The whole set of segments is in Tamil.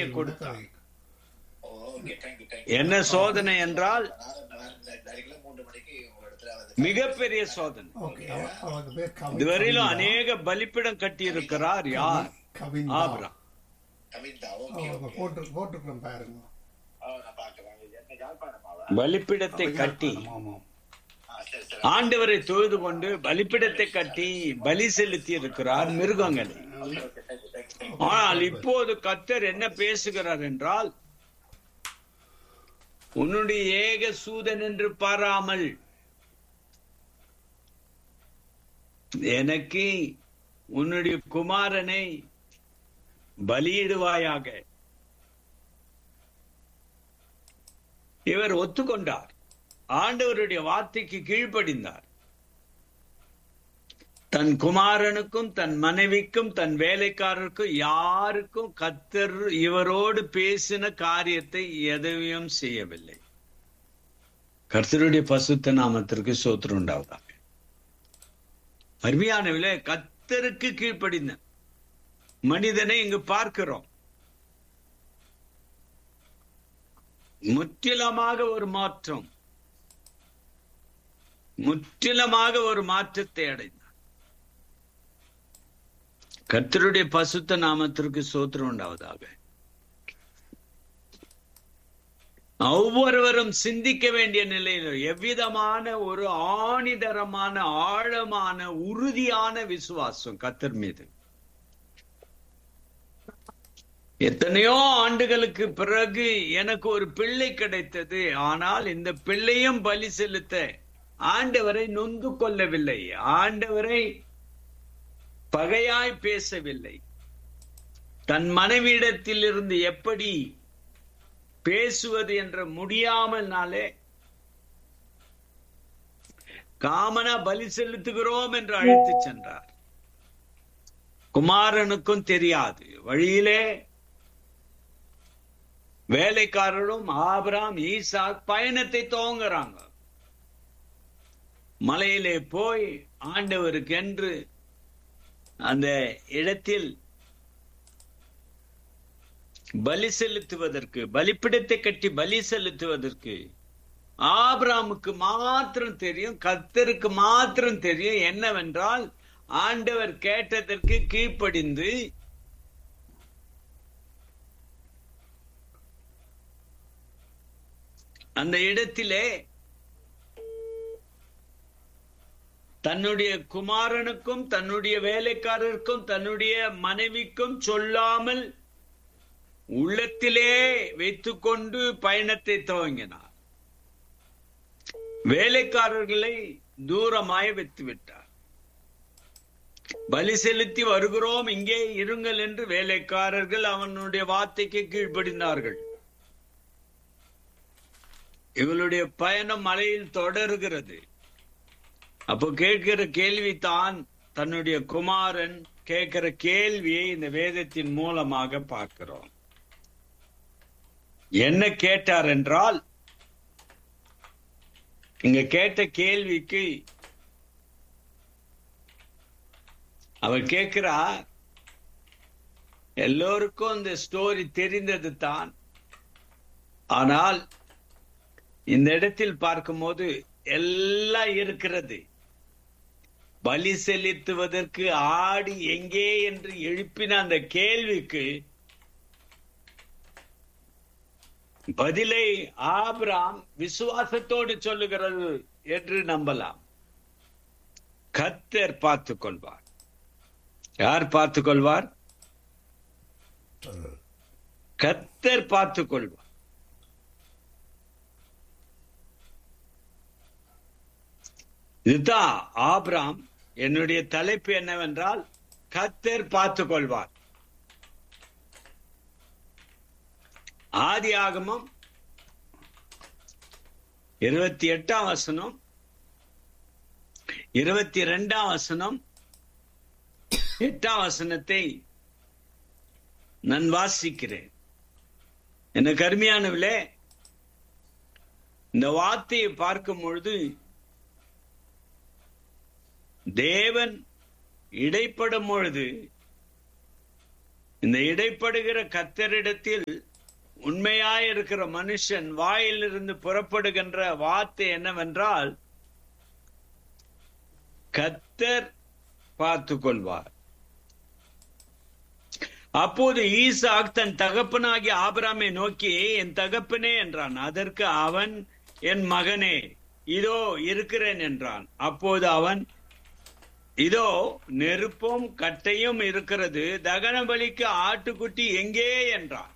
சோதனையை கொடுத்தார் ஓகே தேங்க்யூ தேங்க்யூ என்ன சோதனை என்றால் நாளைக்கு மூன்று மணிக்கு உங்க இடத்துல வந்து மிகப்பெரிய சோதனை ஓகே அவ- அவருக்கு பேர் கவி- இதுவரையிலும் கவிதா. அநேக பலிப்பிடம் கட்டி இருக்கிறார் யார் கவிதா ஆபிரகாம் கவிதா ஓகே அவங்க போட்டு போட்டுக்கிறோம் பாருங்க நான் பார்க்கலாம் என்ன யாழ்ப்பாணமாவா பலிப்பிடத்தை கட்டி ஆமாம் ஆ சரி சரி ஆண்டவரை தொழுது கொண்டு பலிப்பிடத்தை கட்டி பலி செலுத்தி இருக்கிறார் மிருகங்களை ஓகே தேங்க்யூ தேங்க்யூ ஆனால் இப்போது கத்தர் என்ன பேசுகிறார் என்றால் உன்னுடைய ஏக சூதன் என்று பாராமல் எனக்கு உன்னுடைய குமாரனை பலியிடுவாயாக இவர் ஒத்துக்கொண்டார் ஆண்டவருடைய வார்த்தைக்கு கீழ்ப்படிந்தார் தன் குமாரனுக்கும் தன் மனைவிக்கும் தன் வேலைக்காரருக்கும் யாருக்கும் கத்தர் இவரோடு பேசின காரியத்தை எதையும் செய்யவில்லை கர்த்தருடைய பசுத்த நாமத்திற்கு சோத்திரம் உண்டாவதாக அருமையானவிலே கத்தருக்கு கீழ்ப்படிந்த மனிதனை இங்கு பார்க்கிறோம் முற்றிலுமாக ஒரு மாற்றம் முற்றிலுமாக ஒரு மாற்றத்தை அடைந்தார் கர்த்தருடைய பசுத்த நாமத்திற்கு சோத்திரம் உண்டாவதாக ஒவ்வொருவரும் சிந்திக்க வேண்டிய நிலையில் எவ்விதமான ஒரு ஆணிதரமான ஆழமான உறுதியான விசுவாசம் கத்தர் மீது எத்தனையோ ஆண்டுகளுக்கு பிறகு எனக்கு ஒரு பிள்ளை கிடைத்தது ஆனால் இந்த பிள்ளையும் பலி செலுத்த ஆண்டவரை நொந்து கொள்ளவில்லை ஆண்டவரை பகையாய் பேசவில்லை தன் மனைவியிடத்தில் இருந்து எப்படி பேசுவது என்ற முடியாமல்னாலே காமனா பலி செலுத்துகிறோம் என்று அழைத்து சென்றார் குமாரனுக்கும் தெரியாது வழியிலே வேலைக்காரரும் ஆபிராம் ஈசாக் பயணத்தை துவங்குறாங்க மலையிலே போய் ஆண்டவருக்கு என்று அந்த இடத்தில் பலி செலுத்துவதற்கு பலிப்பிடத்தை கட்டி பலி செலுத்துவதற்கு ஆபிராமுக்கு மாத்திரம் தெரியும் கத்தருக்கு மாத்திரம் தெரியும் என்னவென்றால் ஆண்டவர் கேட்டதற்கு கீழ்ப்படிந்து அந்த இடத்திலே தன்னுடைய குமாரனுக்கும் தன்னுடைய வேலைக்காரருக்கும் தன்னுடைய மனைவிக்கும் சொல்லாமல் உள்ளத்திலே வைத்துக்கொண்டு பயணத்தை துவங்கினார் வேலைக்காரர்களை தூரமாய் வைத்து விட்டார் பலி செலுத்தி வருகிறோம் இங்கே இருங்கள் என்று வேலைக்காரர்கள் அவனுடைய வார்த்தைக்கு கீழ்ப்படிந்தார்கள் இவளுடைய பயணம் மலையில் தொடர்கிறது அப்போ கேட்கிற கேள்வி தான் தன்னுடைய குமாரன் கேட்கிற கேள்வியை இந்த வேதத்தின் மூலமாக பார்க்கிறோம் என்ன கேட்டார் என்றால் இங்க கேட்ட கேள்விக்கு அவர் கேட்கிறா எல்லோருக்கும் இந்த ஸ்டோரி தெரிந்தது தான் ஆனால் இந்த இடத்தில் பார்க்கும்போது எல்லாம் இருக்கிறது பலி செலுத்துவதற்கு ஆடி எங்கே என்று எழுப்பின அந்த கேள்விக்கு பதிலை ஆபிராம் விசுவாசத்தோடு சொல்லுகிறது என்று நம்பலாம் கத்தர் பார்த்துக் கொள்வார் யார் பார்த்துக் கொள்வார் கத்தர் பார்த்துக் கொள்வார் இதுதான் ஆபிராம் என்னுடைய தலைப்பு என்னவென்றால் கத்தர் பார்த்துக் கொள்வார் ஆதி ஆகமம் இருபத்தி எட்டாம் வசனம் இருபத்தி ரெண்டாம் வசனம் எட்டாம் வசனத்தை நான் வாசிக்கிறேன் என்ன கருமையானவிலே இந்த வார்த்தையை பார்க்கும் பொழுது தேவன் இடைப்படும் பொழுது இந்த இடைப்படுகிற கத்தரிடத்தில் உண்மையாய் இருக்கிற மனுஷன் வாயிலிருந்து புறப்படுகின்ற வார்த்தை என்னவென்றால் கத்தர் பார்த்துக் கொள்வார் அப்போது ஈசாக் தன் தகப்பனாகிய ஆபிராமை நோக்கி என் தகப்பனே என்றான் அதற்கு அவன் என் மகனே இதோ இருக்கிறேன் என்றான் அப்போது அவன் இதோ நெருப்பும் கட்டையும் இருக்கிறது தகன பலிக்கு ஆட்டுக்குட்டி எங்கே என்றான்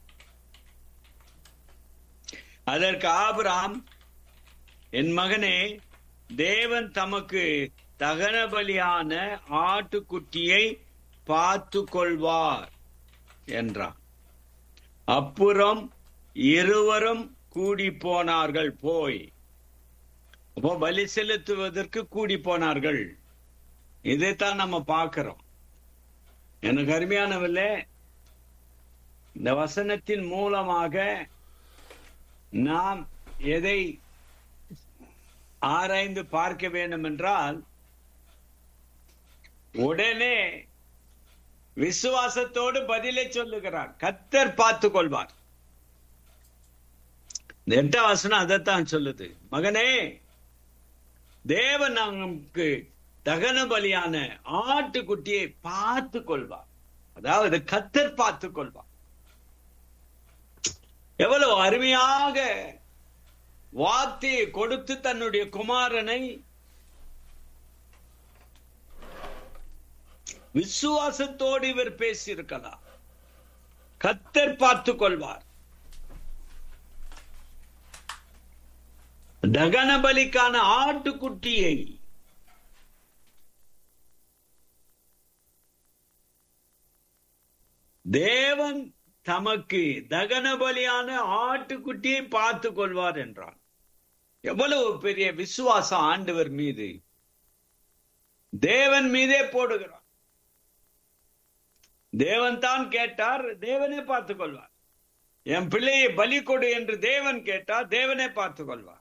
அதற்கு ஆபிராம் என் மகனே தேவன் தமக்கு தகன பலியான ஆட்டுக்குட்டியை பார்த்து கொள்வார் என்றான் அப்புறம் இருவரும் கூடி போனார்கள் போய் அப்போ பலி செலுத்துவதற்கு கூடி போனார்கள் இதைத்தான் நம்ம பார்க்கிறோம் எனக்கு அருமையானவில்லை இந்த வசனத்தின் மூலமாக நாம் எதை ஆராய்ந்து பார்க்க வேண்டும் என்றால் உடனே விசுவாசத்தோடு பதிலை சொல்லுகிறார் கத்தர் பார்த்துக் கொள்வார் இந்த எட்டாம் வசனம் அதைத்தான் சொல்லுது மகனே தேவன் நமக்கு தகன பலியான ஆட்டுக்குட்டியை பார்த்து கொள்வார் அதாவது கத்தர் பார்த்து கொள்வார் எவ்வளவு அருமையாக வார்த்தையை கொடுத்து தன்னுடைய குமாரனை விசுவாசத்தோடு இவர் பேசியிருக்கலாம் கத்தர் பார்த்துக் கொள்வார் தகன பலிக்கான ஆட்டுக்குட்டியை தேவன் தமக்கு தகன பலியான ஆட்டுக்குட்டியை பார்த்து கொள்வார் என்றான் எவ்வளவு பெரிய விசுவாசம் ஆண்டவர் மீது தேவன் மீதே போடுகிறார் தேவன் தான் கேட்டார் தேவனே பார்த்துக் கொள்வார் என் பிள்ளையை பலி கொடு என்று தேவன் கேட்டார் தேவனே பார்த்துக் கொள்வார்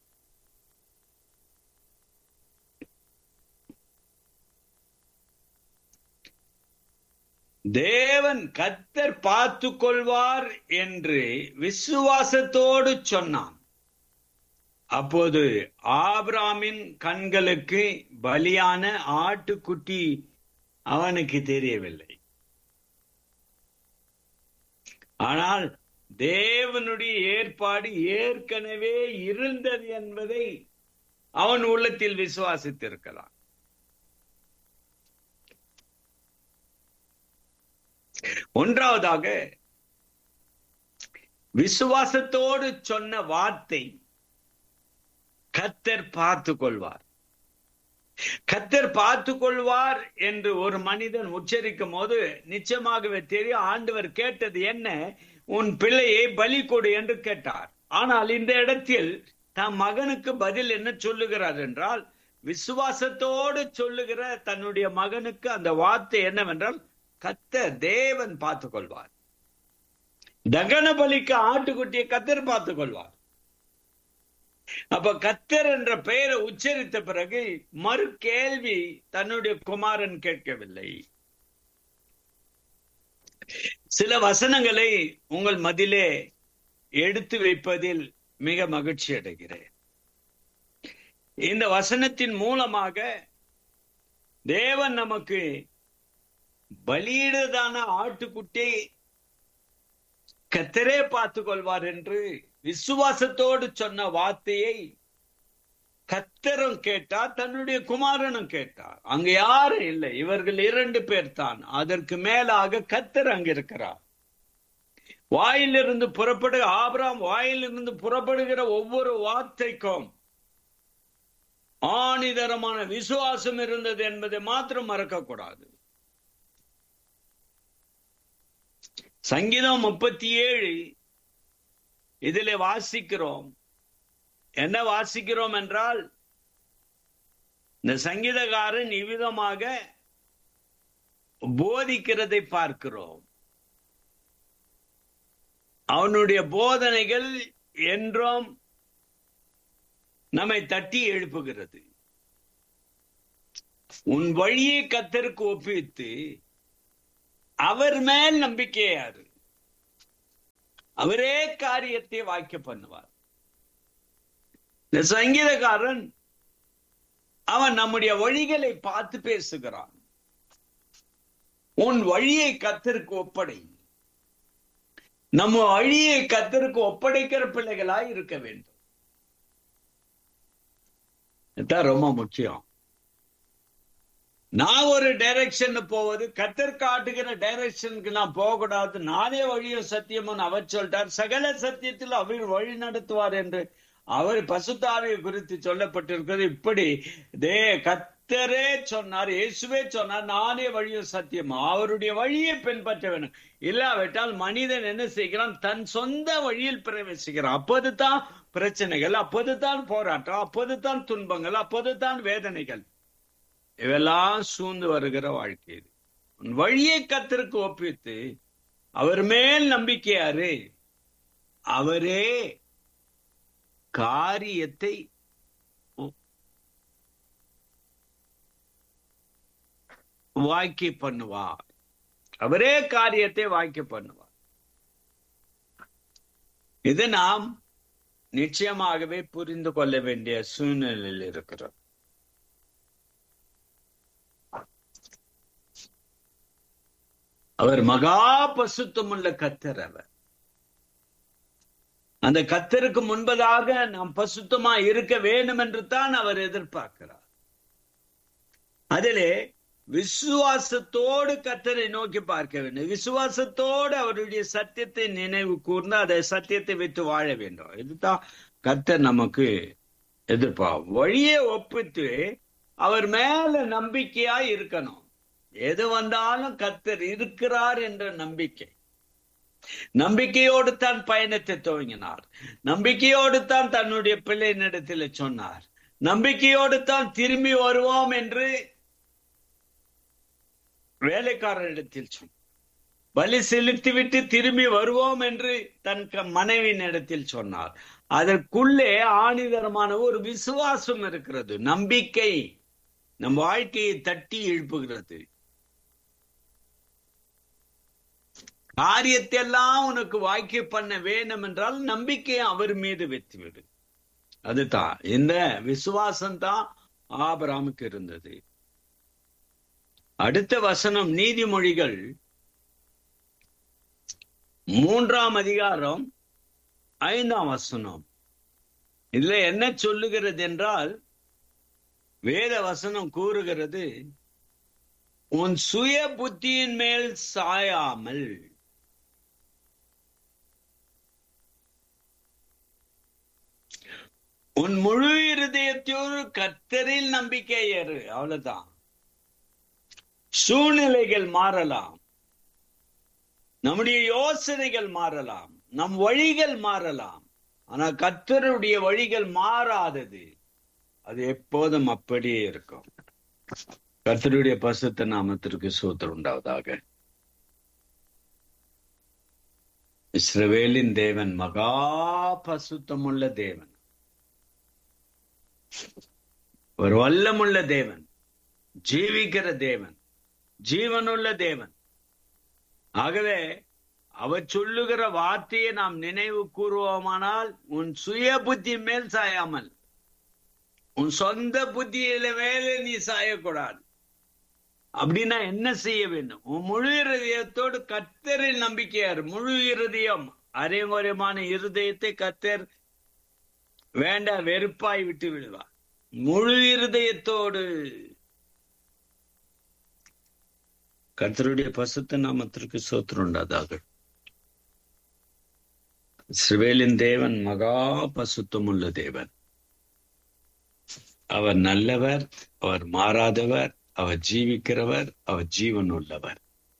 தேவன் கத்தர் பார்த்து கொள்வார் என்று விசுவாசத்தோடு சொன்னான் அப்போது ஆபிராமின் கண்களுக்கு பலியான ஆட்டுக்குட்டி அவனுக்கு தெரியவில்லை ஆனால் தேவனுடைய ஏற்பாடு ஏற்கனவே இருந்தது என்பதை அவன் உள்ளத்தில் விசுவாசித்திருக்கலாம் ஒன்றாவதாக விசுவாசத்தோடு சொன்ன வார்த்தை கத்தர் பார்த்து கொள்வார் கத்தர் பார்த்து கொள்வார் என்று ஒரு மனிதன் உச்சரிக்கும் போது நிச்சயமாகவே தெரியும் ஆண்டவர் கேட்டது என்ன உன் பிள்ளையை பலி கொடு என்று கேட்டார் ஆனால் இந்த இடத்தில் தம் மகனுக்கு பதில் என்ன சொல்லுகிறார் என்றால் விசுவாசத்தோடு சொல்லுகிற தன்னுடைய மகனுக்கு அந்த வார்த்தை என்னவென்றால் கத்த தேவன் பார்த்துக் கொள்வார் தகன பலிக்கு ஆட்டுக்குட்டியை கத்தர் பார்த்துக் கொள்வார் அப்ப கத்தர் என்ற பெயரை உச்சரித்த பிறகு மறு கேள்வி தன்னுடைய குமாரன் கேட்கவில்லை சில வசனங்களை உங்கள் மதிலே எடுத்து வைப்பதில் மிக மகிழ்ச்சி அடைகிறேன் இந்த வசனத்தின் மூலமாக தேவன் நமக்கு பலியிடுதான ஆட்டுக்குட்டி கத்தரே பார்த்துக் கொள்வார் என்று விசுவாசத்தோடு சொன்ன வார்த்தையை கத்தரும் கேட்டார் தன்னுடைய குமாரனும் கேட்டார் அங்க யாரும் இல்லை இவர்கள் இரண்டு பேர் தான் அதற்கு மேலாக கத்தர் அங்க இருக்கிறார் வாயிலிருந்து புறப்படு ஆபிராம் வாயிலிருந்து புறப்படுகிற ஒவ்வொரு வார்த்தைக்கும் ஆணிதரமான விசுவாசம் இருந்தது என்பதை மாத்திரம் மறக்கக்கூடாது சங்கீதம் முப்பத்தி ஏழு இதிலே வாசிக்கிறோம் என்ன வாசிக்கிறோம் என்றால் இந்த சங்கீதக்காரன் இவ்விதமாக போதிக்கிறதை பார்க்கிறோம் அவனுடைய போதனைகள் என்றும் நம்மை தட்டி எழுப்புகிறது உன் வழியை கத்தருக்கு ஒப்பித்து அவர் மேல் நம்பிக்கையாரு அவரே காரியத்தை வாய்க்க பண்ணுவார் இந்த சங்கீதக்காரன் அவன் நம்முடைய வழிகளை பார்த்து பேசுகிறான் உன் வழியை கத்தருக்கு ஒப்படை நம்ம வழியை கத்தருக்கு ஒப்படைக்கிற பிள்ளைகளாய் இருக்க வேண்டும் இதுதான் ரொம்ப முக்கியம் நான் ஒரு டைரக்ஷன் போவது கத்தர் காட்டுகிற டைரக்ஷனுக்கு நான் போகக்கூடாது நானே வழியும் சத்தியமும் அவர் சொல்லிட்டார் சகல சத்தியத்தில் அவர் வழி நடத்துவார் என்று அவர் பசுத்தாவியை குறித்து சொல்லப்பட்டிருக்கிறது இப்படி தே கத்தரே சொன்னார் இயேசுவே சொன்னார் நானே வழியும் சத்தியம் அவருடைய வழியை பின்பற்ற வேண்டும் இல்லாவிட்டால் மனிதன் என்ன செய்கிறான் தன் சொந்த வழியில் பிரவேசிக்கிறான் அப்போதுதான் பிரச்சனைகள் அப்போதுதான் போராட்டம் அப்போதுதான் துன்பங்கள் அப்போதுதான் வேதனைகள் இவெல்லாம் சூழ்ந்து வருகிற வாழ்க்கை இது உன் வழியை கத்திற்கு ஒப்பித்து அவர் மேல் நம்பிக்கையாரு அவரே காரியத்தை வாக்கி பண்ணுவார் அவரே காரியத்தை வாக்கி பண்ணுவார் இது நாம் நிச்சயமாகவே புரிந்து கொள்ள வேண்டிய சூழ்நிலையில் இருக்கிறோம் அவர் மகா பசுத்தமுள்ள கத்தர் அவர் அந்த கத்தருக்கு முன்பதாக நாம் பசுத்தமா இருக்க வேண்டும் என்று தான் அவர் எதிர்பார்க்கிறார் அதிலே விசுவாசத்தோடு கத்தரை நோக்கி பார்க்க வேண்டும் விசுவாசத்தோடு அவருடைய சத்தியத்தை நினைவு கூர்ந்து அதை சத்தியத்தை வைத்து வாழ வேண்டும் இதுதான் கத்தர் நமக்கு எதிர்பார்க்கும் வழியை ஒப்பித்து அவர் மேல நம்பிக்கையா இருக்கணும் எது வந்தாலும் கத்தர் இருக்கிறார் என்ற நம்பிக்கை நம்பிக்கையோடு தான் பயணத்தை துவங்கினார் நம்பிக்கையோடு தான் தன்னுடைய பிள்ளையினிடத்தில் சொன்னார் நம்பிக்கையோடு தான் திரும்பி வருவோம் என்று வேலைக்காரரிடத்தில் சொன்னார் பலி செலுத்திவிட்டு திரும்பி வருவோம் என்று தன் மனைவியின் இடத்தில் சொன்னார் அதற்குள்ளே ஆணிதரமான ஒரு விசுவாசம் இருக்கிறது நம்பிக்கை நம் வாழ்க்கையை தட்டி எழுப்புகிறது காரியத்தை எல்லாம் உனக்கு வாக்கிய பண்ண வேணும் என்றால் நம்பிக்கையை அவர் மீது வைத்துவிடு அதுதான் இந்த விசுவாசம் தான் ஆபராமுக்கு இருந்தது அடுத்த வசனம் நீதிமொழிகள் மூன்றாம் அதிகாரம் ஐந்தாம் வசனம் இதுல என்ன சொல்லுகிறது என்றால் வேத வசனம் கூறுகிறது உன் சுய புத்தியின் மேல் சாயாமல் உன் முழு இருதயத்தோடு கத்தரில் நம்பிக்கை ஏறு அவ்வளவுதான் சூழ்நிலைகள் மாறலாம் நம்முடைய யோசனைகள் மாறலாம் நம் வழிகள் மாறலாம் ஆனா கத்தருடைய வழிகள் மாறாதது அது எப்போதும் அப்படியே இருக்கும் கர்த்தருடைய பசுத்த நாமத்திற்கு சூத்திரம் உண்டாவதாக இஸ்ரவேலின் தேவன் மகா பசுத்தமுள்ள தேவன் ஒரு வல்லமுள்ள தேவன் ஜீவிக்கிற தேவன் ஜீவனுள்ள தேவன் ஆகவே அவர் சொல்லுகிற வார்த்தையை நாம் நினைவு கூறுவோமானால் உன் சுய புத்தி மேல் சாயாமல் உன் சொந்த புத்தியில மேல நீ சாயக்கூடாது அப்படின்னா என்ன செய்ய வேண்டும் உன் முழு இருதயத்தோடு கத்தரில் நம்பிக்கையார் முழு இருதயம் அரைமுறைமான இருதயத்தை கத்தர் வேண்ட வெறுப்பாய் விட்டு விடுவார் முழு இருதயத்தோடு கர்த்தருடைய பசுத்த நாமத்திற்கு சோத்திரம் உண்டாதாக சிறுவேலின் தேவன் மகா பசுத்தம் உள்ள தேவன் அவர் நல்லவர் அவர் மாறாதவர் அவர் ஜீவிக்கிறவர் அவர் ஜீவன் உள்ளவர்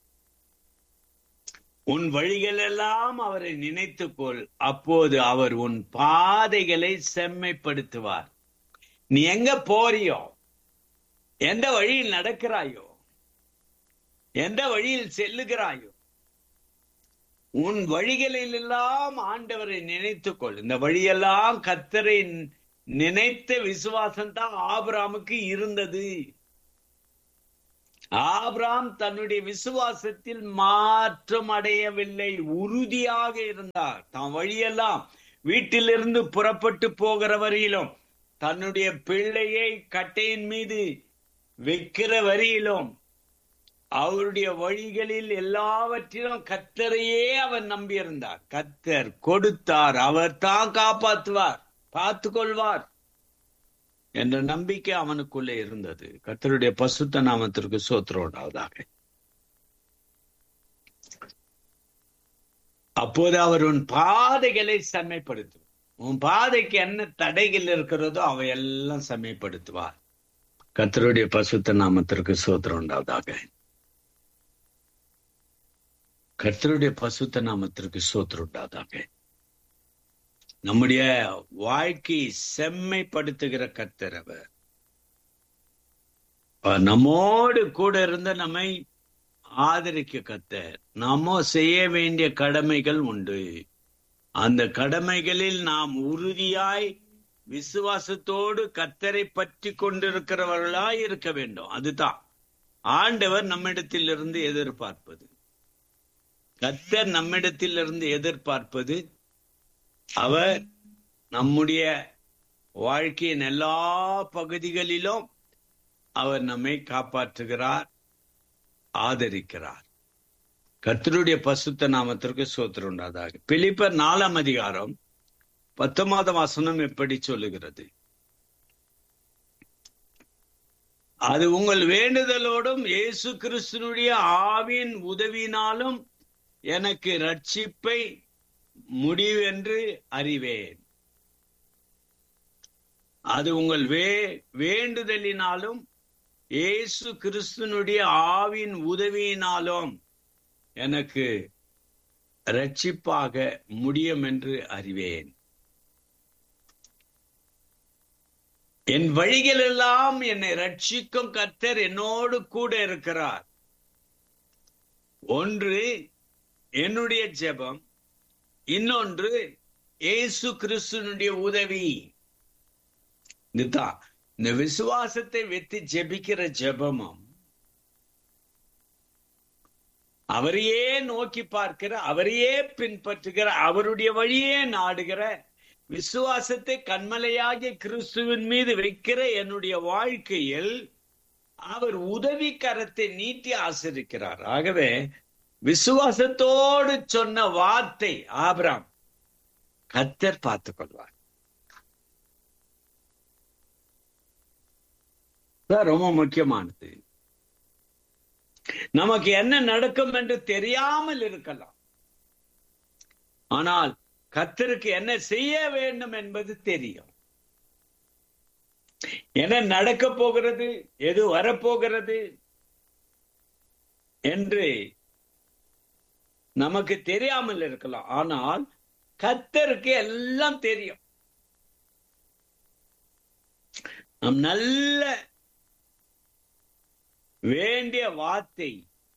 உன் வழிகளெல்லாம் அவரை நினைத்துக்கொள் அப்போது அவர் உன் பாதைகளை செம்மைப்படுத்துவார் நீ எங்க போறியோ எந்த வழியில் நடக்கிறாயோ எந்த வழியில் செல்லுகிறாயோ உன் வழிகளில் எல்லாம் ஆண்டவரை நினைத்துக்கொள் இந்த வழியெல்லாம் கத்தரை நினைத்த விசுவாசம் தான் ஆபராமுக்கு இருந்தது ஆபிராம் தன்னுடைய விசுவாசத்தில் மாற்றம் அடையவில்லை உறுதியாக இருந்தார் தான் வழியெல்லாம் வீட்டிலிருந்து புறப்பட்டு போகிற வரையிலும் தன்னுடைய பிள்ளையை கட்டையின் மீது வைக்கிற வரையிலும் அவருடைய வழிகளில் எல்லாவற்றிலும் கத்தரையே அவன் நம்பியிருந்தார் கத்தர் கொடுத்தார் அவர் தான் காப்பாற்றுவார் பார்த்து கொள்வார் என்ற நம்பிக்கை அவனுக்குள்ளே இருந்தது கத்தருடைய பசுத்த நாமத்திற்கு சோத்திரம் உண்டாவதாக அப்போது அவர் உன் பாதைகளை செம்மைப்படுத்தும் உன் பாதைக்கு என்ன தடைகள் இருக்கிறதோ அவை எல்லாம் செம்மைப்படுத்துவார் கத்தருடைய பசுத்த நாமத்திற்கு சோத்திரம் உண்டாவதாக கர்த்தருடைய பசுத்த நாமத்திற்கு சோத்திரம் உண்டாதாக நம்முடைய வாழ்க்கையை செம்மைப்படுத்துகிற கர்த்தர் அவர் அவர் நம்மோடு கூட இருந்த நம்மை ஆதரிக்க கத்தர் நாமோ செய்ய வேண்டிய கடமைகள் உண்டு அந்த கடமைகளில் நாம் உறுதியாய் விசுவாசத்தோடு கத்தரை பற்றி கொண்டிருக்கிறவர்களாய் இருக்க வேண்டும் அதுதான் ஆண்டவர் நம்மிடத்தில் இருந்து எதிர்பார்ப்பது கத்தர் நம்மிடத்தில் இருந்து எதிர்பார்ப்பது அவர் நம்முடைய வாழ்க்கையின் எல்லா பகுதிகளிலும் அவர் நம்மை காப்பாற்றுகிறார் ஆதரிக்கிறார் கர்த்தருடைய பசுத்த நாமத்திற்கு சோத்திரம் உண்டாதாக பிலிப்பர் நாலாம் அதிகாரம் பத்தொன்பதாம் வசனம் எப்படி சொல்லுகிறது அது உங்கள் வேண்டுதலோடும் இயேசு கிறிஸ்துனுடைய ஆவின் உதவினாலும் எனக்கு ரட்சிப்பை முடிவென்று அறிவேன் அது உங்கள் வே வேண்டுதலினாலும் இயேசு கிறிஸ்துனுடைய ஆவின் உதவியினாலும் எனக்கு ரட்சிப்பாக முடியும் என்று அறிவேன் என் வழிகளெல்லாம் என்னை ரட்சிக்கும் கர்த்தர் என்னோடு கூட இருக்கிறார் ஒன்று என்னுடைய ஜெபம் இன்னொன்று இயேசு கிறிஸ்துனுடைய உதவி இதுதான் இந்த விசுவாசத்தை வைத்து ஜெபிக்கிற ஜெபமும் அவரையே நோக்கி பார்க்கிற அவரையே பின்பற்றுகிற அவருடைய வழியே நாடுகிற விசுவாசத்தை கண்மலையாகிய கிறிஸ்துவின் மீது வைக்கிற என்னுடைய வாழ்க்கையில் அவர் உதவி கரத்தை நீட்டி ஆசிரிக்கிறார் ஆகவே விசுவாசத்தோடு சொன்ன வார்த்தை ஆபிராம் கத்தர் பார்த்துக் கொள்வார் ரொம்ப முக்கியமானது நமக்கு என்ன நடக்கும் என்று தெரியாமல் இருக்கலாம் ஆனால் கத்தருக்கு என்ன செய்ய வேண்டும் என்பது தெரியும் என்ன நடக்க போகிறது எது வரப்போகிறது என்று நமக்கு தெரியாமல் இருக்கலாம் ஆனால் கத்தருக்கு எல்லாம் தெரியும் நம் நல்ல வேண்டிய வார்த்தை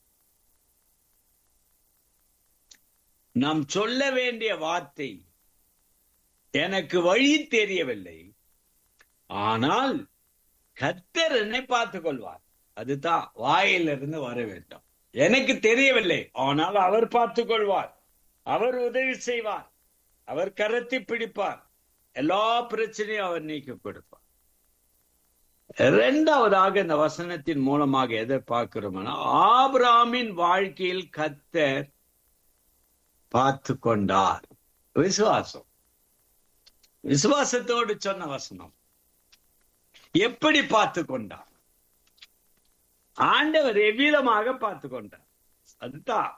நாம் சொல்ல வேண்டிய வார்த்தை எனக்கு வழி தெரியவில்லை ஆனால் கத்தர் என்னை பார்த்துக் கொள்வார் அதுதான் வாயிலிருந்து வர வேண்டும் எனக்கு தெரியவில்லை ஆனால் அவர் பார்த்துக் கொள்வார் அவர் உதவி செய்வார் அவர் கரத்தி பிடிப்பார் எல்லா பிரச்சனையும் அவர் நீக்கி கொடுப்பார் இரண்டாவதாக இந்த வசனத்தின் மூலமாக எதை பார்க்கிறோம்னா ஆபிராமின் வாழ்க்கையில் கத்தர் பார்த்து கொண்டார் விசுவாசம் விசுவாசத்தோடு சொன்ன வசனம் எப்படி பார்த்து கொண்டார் ஆண்டவர் எவ்விதமாக பார்த்து கொண்டார் அதுதான்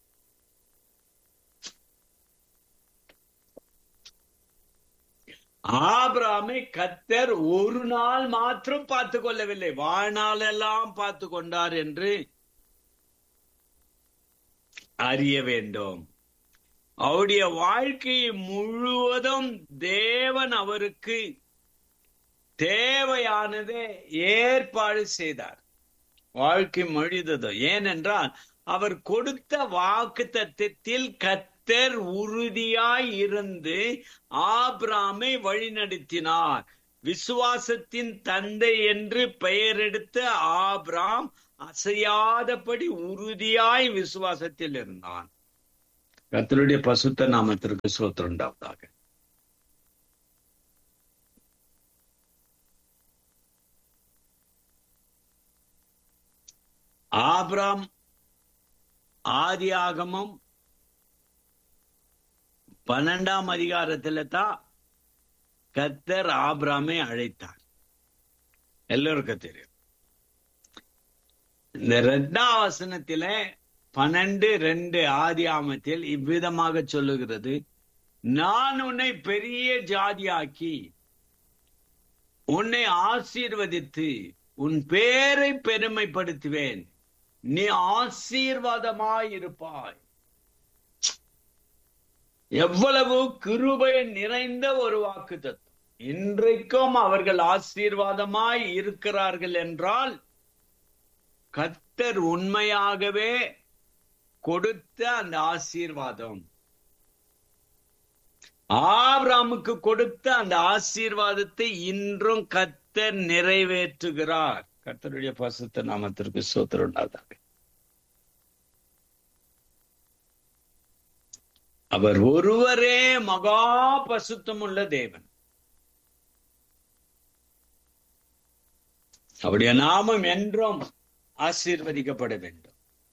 ஆபிராமை கத்தர் ஒரு நாள் மாத்திரம் பார்த்து கொள்ளவில்லை வாழ்நாள் எல்லாம் பார்த்து கொண்டார் என்று அறிய வேண்டும் அவருடைய வாழ்க்கை முழுவதும் தேவன் அவருக்கு தேவையானதை ஏற்பாடு செய்தார் வாழ்க்கை மொழிததோ ஏனென்றால் அவர் கொடுத்த வாக்கு தத்துவத்தில் கத்தர் உறுதியாய் இருந்து ஆபிராமை வழிநடத்தினார் விசுவாசத்தின் தந்தை என்று பெயரெடுத்த ஆபிராம் அசையாதபடி உறுதியாய் விசுவாசத்தில் இருந்தான் கர்த்தருடைய பசுத்த நாமத்திற்கு சோத்திரம் உண்டாவதாக ஆபிராம் ஆதியாகமம் பன்னெண்டாம் அதிகாரத்துல தான் கத்தர் ஆபிராமை அழைத்தார் எல்லோருக்கும் தெரியும் இந்த ரெண்டாம் வசனத்தில பன்னெண்டு ரெண்டு ஆதி ஆமத்தில் இவ்விதமாக சொல்லுகிறது நான் உன்னை பெரிய ஜாதியாக்கி உன்னை ஆசீர்வதித்து உன் பேரை பெருமைப்படுத்துவேன் நீ ஆசீர்வாதமாயிருப்பாய் எவ்வளவு கிருபை நிறைந்த ஒரு வாக்கு தத்துவம் இன்றைக்கும் அவர்கள் ஆசீர்வாதமாய் இருக்கிறார்கள் என்றால் கத்தர் உண்மையாகவே கொடுத்த அந்த ஆசீர்வாதம் ஆபிராமுக்கு கொடுத்த அந்த ஆசீர்வாதத்தை இன்றும் கத்தர் நிறைவேற்றுகிறார் கர்த்தருடைய பசுத்த நாமத்திற்கு சோத்திரம் உண்டாதாக அவர் ஒருவரே மகா பசுத்தமுள்ள தேவன் அவருடைய நாமம் என்றும் ஆசீர்வதிக்கப்பட வேண்டும்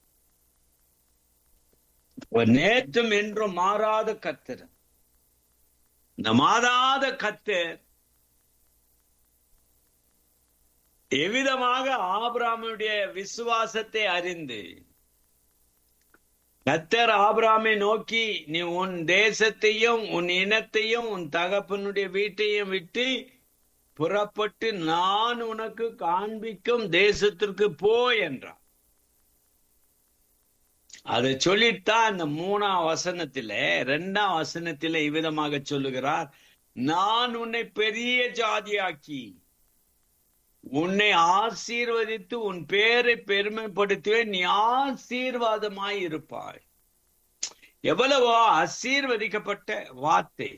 அவர் நேற்றும் என்றும் மாறாத கத்தர் இந்த மாறாத கத்தர் எவ்விதமாக ஆபிராமுடைய விசுவாசத்தை அறிந்து கத்தர் ஆபிராமை நோக்கி நீ உன் தேசத்தையும் உன் இனத்தையும் உன் தகப்பனுடைய வீட்டையும் விட்டு புறப்பட்டு நான் உனக்கு காண்பிக்கும் தேசத்திற்கு போ என்றார் அதை சொல்லித்தான் இந்த மூணாம் வசனத்தில ரெண்டாம் வசனத்தில இவ்விதமாக சொல்லுகிறார் நான் உன்னை பெரிய ஜாதியாக்கி உன்னை ஆசீர்வதித்து உன் பேரை பெருமைப்படுத்துவேன் நீ ஆசீர்வாதமாய் இருப்பாய் எவ்வளவோ ஆசீர்வதிக்கப்பட்ட வார்த்தை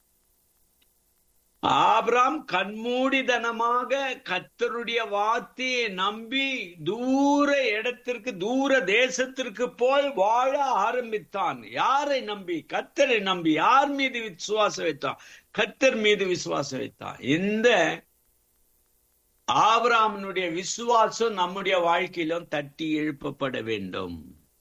ஆபிராம் கண்மூடிதனமாக கத்தருடைய வார்த்தையை நம்பி தூர இடத்திற்கு தூர தேசத்திற்கு போய் வாழ ஆரம்பித்தான் யாரை நம்பி கத்தரை நம்பி யார் மீது விசுவாசம் வைத்தான் கத்தர் மீது விசுவாசம் வைத்தான் இந்த ஆபிராமனுடைய விசுவாசம் நம்முடைய வாழ்க்கையிலும் தட்டி எழுப்பப்பட வேண்டும்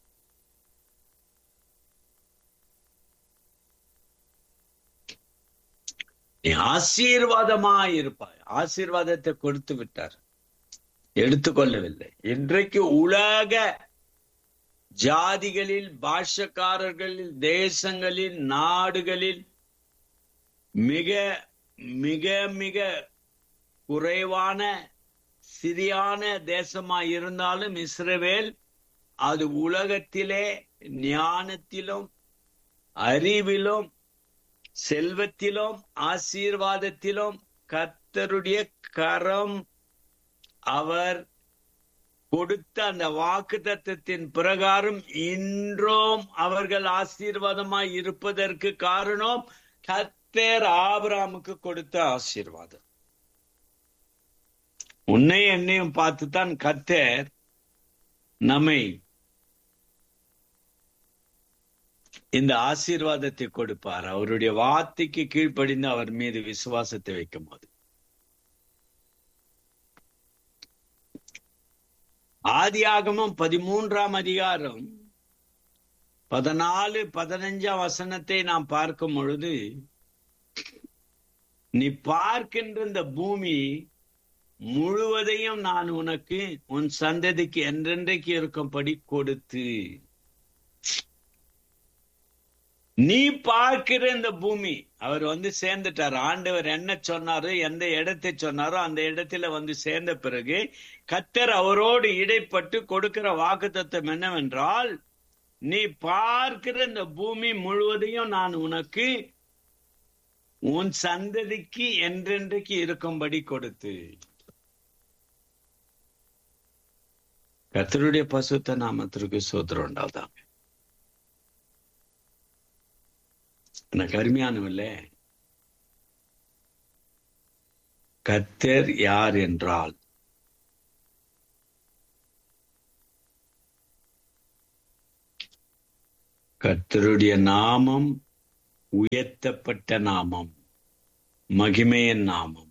நீ ஆசீர்வாதமாய் இருப்பாய் ஆசீர்வாதத்தை கொடுத்து விட்டார் எடுத்துக்கொள்ளவில்லை இன்றைக்கு உலக ஜாதிகளில் பாஷக்காரர்களில் தேசங்களில் நாடுகளில் மிக மிக மிக குறைவான சிறியான தேசமாய் இருந்தாலும் இஸ்ரவேல் அது உலகத்திலே ஞானத்திலும் அறிவிலும் செல்வத்திலும் ஆசீர்வாதத்திலும் கர்த்தருடைய கரம் அவர் கொடுத்த அந்த வாக்கு தத்துவத்தின் பிரகாரம் இன்றும் அவர்கள் ஆசீர்வாதமாய் இருப்பதற்கு காரணம் கர்த்தர் ஆபிராமுக்கு கொடுத்த ஆசீர்வாதம் உன்னை என்னையும் பார்த்துத்தான் கர்த்தர் நம்மை இந்த ஆசீர்வாதத்தை கொடுப்பார் அவருடைய வார்த்தைக்கு கீழ்ப்படிந்து அவர் மீது விசுவாசத்தை வைக்கும் போது ஆதியாகமம் பதிமூன்றாம் அதிகாரம் பதினாலு பதினஞ்சாம் வசனத்தை நாம் பார்க்கும் பொழுது நீ பார்க்கின்ற இந்த பூமி முழுவதையும் நான் உனக்கு உன் சந்ததிக்கு என்றென்றைக்கு இருக்கும்படி கொடுத்து நீ பார்க்கிற இந்த பூமி அவர் வந்து சேர்ந்துட்டார் ஆண்டவர் என்ன சொன்னாரோ எந்த இடத்தை சொன்னாரோ அந்த இடத்துல வந்து சேர்ந்த பிறகு கத்தர் அவரோடு இடைப்பட்டு கொடுக்கிற வாக்குத்தத்தம் என்னவென்றால் நீ பார்க்கிற இந்த பூமி முழுவதையும் நான் உனக்கு உன் சந்ததிக்கு என்றென்றைக்கு இருக்கும்படி கொடுத்து கத்தருடைய பசுத்த நாமத்திற்கு சோத்திரம் உண்டாவதாங்க எனக்கு அருமையானவில்ல கத்தர் யார் என்றால் கர்த்தருடைய நாமம் உயர்த்தப்பட்ட நாமம் மகிமையின் நாமம்